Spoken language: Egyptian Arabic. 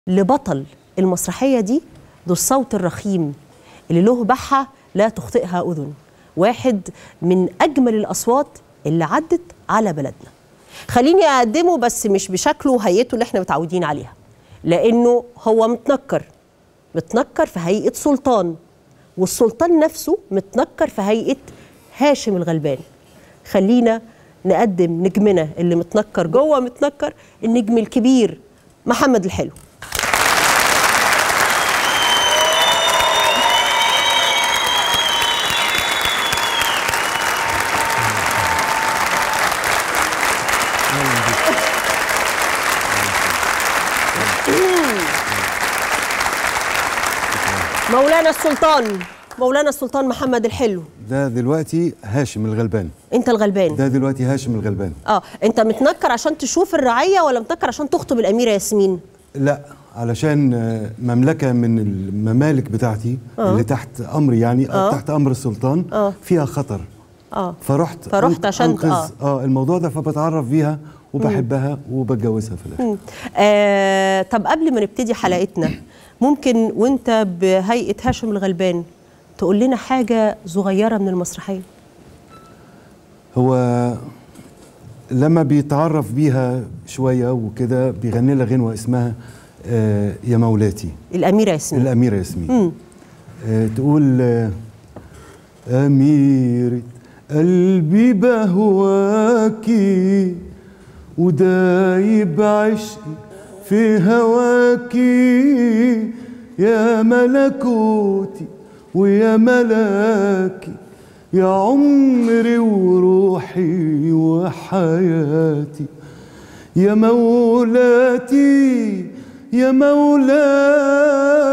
لبطل المسرحية دي ذو الصوت الرخيم اللي له بحة لا تخطئها أذن واحد من أجمل الأصوات اللي عدت على بلدنا خليني أقدمه بس مش بشكله وهيئته اللي احنا متعودين عليها لأنه هو متنكر متنكر في هيئة سلطان والسلطان نفسه متنكر في هيئة هاشم الغلبان خلينا نقدم نجمنا اللي متنكر جوه متنكر النجم الكبير محمد الحلو مولانا السلطان مولانا السلطان محمد الحلو ده دلوقتي هاشم الغلبان انت الغلبان ده دلوقتي هاشم الغلبان اه انت متنكر عشان تشوف الرعيه ولا متنكر عشان تخطب الاميره ياسمين لا علشان آه، مملكه من الممالك بتاعتي آه. اللي تحت امري يعني آه. تحت امر السلطان آه. فيها خطر اه فرحت فرحت أنق- عشان- أنقذ آه. اه الموضوع ده فبتعرف بيها وبحبها وبتجوزها في الاخر آه طب قبل ما نبتدي حلقتنا ممكن وانت بهيئه هاشم الغلبان تقول لنا حاجه صغيره من المسرحيه هو لما بيتعرف بيها شويه وكده بيغني لها غنوه اسمها آه يا مولاتي الاميره ياسمين الأميرة ياسمين آه تقول آه أميرة قلبي بهواكي ودايب عشقي في هواكي يا ملكوتي ويا ملاكي يا عمري وروحي وحياتي يا مولاتي يا